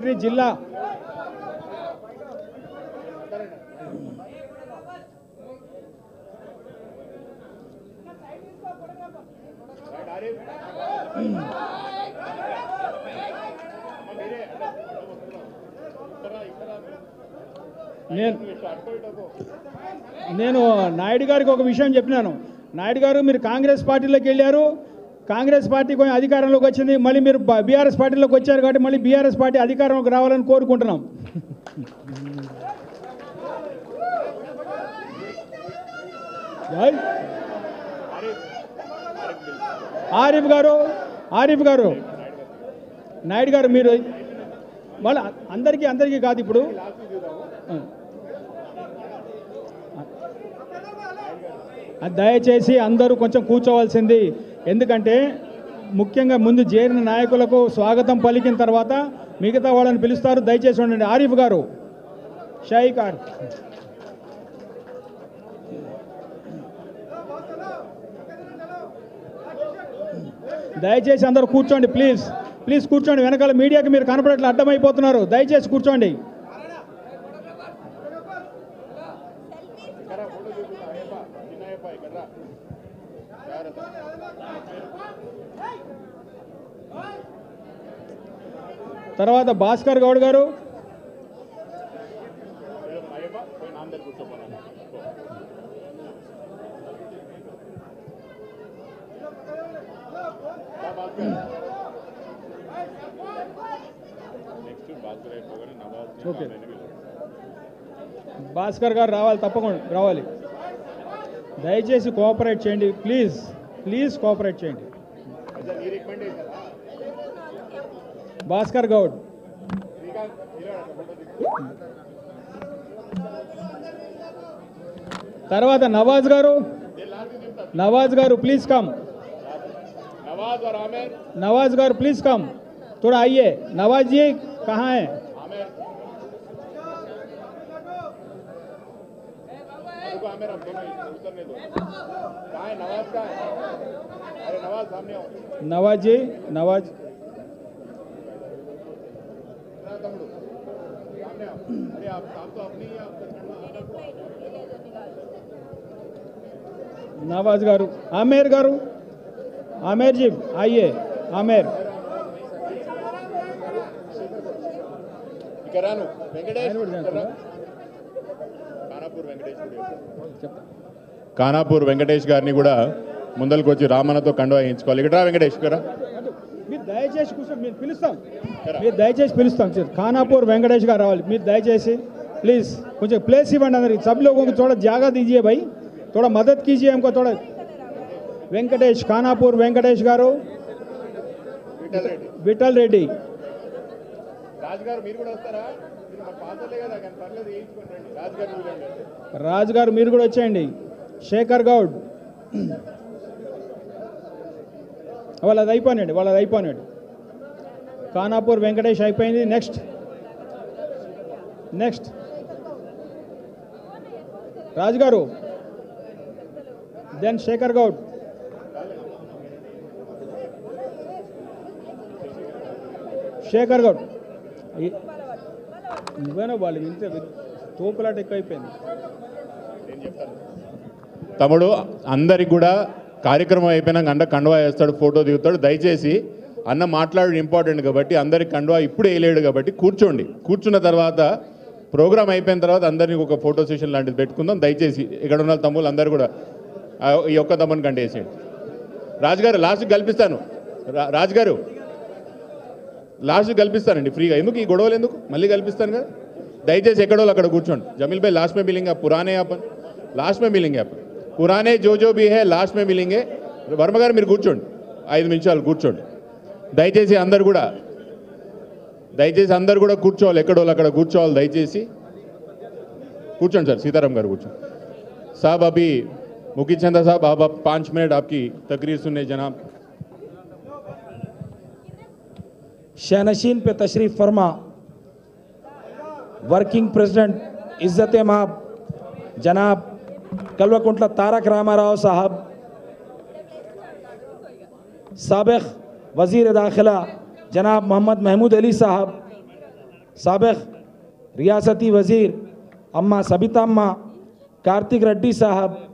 Secretary జిల్లా నేను నేను నాయుడు గారికి ఒక విషయం చెప్పినాను నాయుడు గారు మీరు కాంగ్రెస్ పార్టీలోకి వెళ్ళారు కాంగ్రెస్ పార్టీ కొంచెం అధికారంలోకి వచ్చింది మళ్ళీ మీరు బీఆర్ఎస్ పార్టీలోకి వచ్చారు కాబట్టి మళ్ళీ బీఆర్ఎస్ పార్టీ అధికారంలోకి రావాలని కోరుకుంటున్నాం జై. ఆరిఫ్ గారు ఆరిఫ్ గారు నాయుడు గారు మీరు మళ్ళీ అందరికీ అందరికీ కాదు ఇప్పుడు ఆ, దయచేసి అందరూ కొంచెం కూర్చోవాల్సింది ఎందుకంటే ముఖ్యంగా ముందు చేరిన నాయకులకు స్వాగతం పలికిన తర్వాత మిగతా వాళ్ళని పిలుస్తారు దయచేసి ఉండండి ఆరిఫ్ గారు షాయి గారు దయచేసి అందరూ కూర్చోండి ప్లీజ్ ప్లీజ్ కూర్చోండి వెనకాల మీడియాకి మీరు కనపడట్లు అడ్డమైపోతున్నారు దయచేసి కూర్చోండి తర్వాత భాస్కర్ గౌడ్ గారు ఓకే భాస్కర్ గారు రావాలి తప్పకుండా రావాలి దయచేసి కోఆపరేట్ చేయండి ప్లీజ్ ప్లీజ్ కోఆపరేట్ చేయండి భాస్కర్ గౌడ్ తర్వాత నవాజ్ గారు నవాజ్ గారు ప్లీజ్ కమ్ नवाज और आमिर नवाज गार प्लीज कम थोड़ा आइए नवाज जी कहाँ हैं आमिर रुको आमिर अब दोनों उतरने दो कहाँ है नवाज कहाँ है अरे नवाज सामने आओ नवाज जी नवाज इतना तमड़ो सामने आओ अरे आप आप तो अपनी ही आप नवाज गारू आमेर गारू आमेर जी आइए आमेर ఇక్కడ రాను వెంకటేష్ ఆయన కూడా ఇక్కడ రా. చేస్తాడా? ఖానాపూర్ వెంకటేష్ కూడా చేస్తాడు. చెప్తా ఖానాపూర్ వెంకటేష్ గారిని కూడా ముందరికి వచ్చి రామన్నతో కండువా వేయించుకోవాలి ఇక్కడ రా వెంకటేష్ ఇక్కడ రా. మీరు దయచేసి కూర్చొని మీరు పిలుస్తాం మీరు దయచేసి పిలుస్తాం సార్ ఖానాపూర్ వెంకటేష్ గారు రావాలి మీరు దయచేసి ప్లీజ్ కొంచెం ప్లేस ఇవ్వండి అందరికి सब लोगों को थोड़ा जगह दीजिए भाई थोड़ा मदद कीजिए हमको थोड़ा వెంకటేష్ ఖానాపూర్ వెంకటేష్ గారు విఠల్ రెడ్డి విఠల్ రెడ్డి రాజు గారు మీరు కూడా వస్తారా మీరు మా పాతలే కదా కానీ పర్లేదు వేయించుకోండి రండి రాజు గారు చూడండి రాజు గారు మీరు కూడా వచ్చేయండి శేఖర్ గౌడ్ వాళ్ళది అయిపోయినాడు వాళ్ళది అయిపోయినాడు ఖానాపూర్ వెంకటేష్ అయిపోయింది next next Raju garu then Shekhar Goud Shekhar Goud ఈ- నువ్వేనా వాళ్ళు ఇంతే తోపులాట ఎక్కువైపోయింది తమ్ముడు అందరికి కూడా కార్యక్రమం అయిపోయినాక అండ కండువా వేస్తాడు ఫోటో దిగుతాడు దయచేసి అన్న మాట్లాడు ఇంపార్టెంట్ కాబట్టి అందరికి కండువా ఇప్పుడు వేయలేడు కాబట్టి కూర్చోండి కూర్చున్న తర్వాత ప్రోగ్రామ్ అయిపోయిన తర్వాత అందరికి ఒక ఫోటో సెషన్ లాంటిది పెట్టుకుందాం దయచేసి ఇక్కడ ఉన్న తమ్ముళ్ళు అందరు కూడా ఆ, ఈ ఒక్క తమ్ముని కంటే వేసేయండి రాజుగారు లాస్ట్ కల్పిస్తాను రా- రాజుగారు లాస్ట్ కల్పిస్తానండి ఫ్రీగా ఎందుకు ఈ గొడవలు ఎందుకు మళ్ళీ కల్పిస్తాను కదా దయచేసి ఎక్కడో అక్కడ కూర్చోండి జमील भाई लास्ट में मिलेंगे आप पुराने अपन లాస్ట్ में मिलेंगे आप पुराने जो जो भी है లాస్ట్ में मिलेंगे వర్మ గారు మీరు కూర్చోండి ఐదు నిమిషాలు కూర్చోండి దయచేసి అందరు కూడా దయచేసి అందరు కూడా కూర్చోవాలి ఎక్కడో అక్కడ కూర్చోవాలి దయచేసి కూర్చోండి సార్ సీతారాం గారు కూర్చోండి సాబ్ అభి मुकी चंदा साहब आप आप पाँच मिनट आपकी तकरीर सुनने जनाब शहनशीन पे तशरीफ़ फरमा वर्किंग प्रेसिडेंट इज़्ज़त माब जनाब कलवकुंटला तारक रामाराव साहब सबक वज़ीर दाखिला जनाब मोहम्मद महमूद अली साहब सबक रियासती वज़ीर अम्मा सबिता अम्मा कार्तिक रेड्डी साहब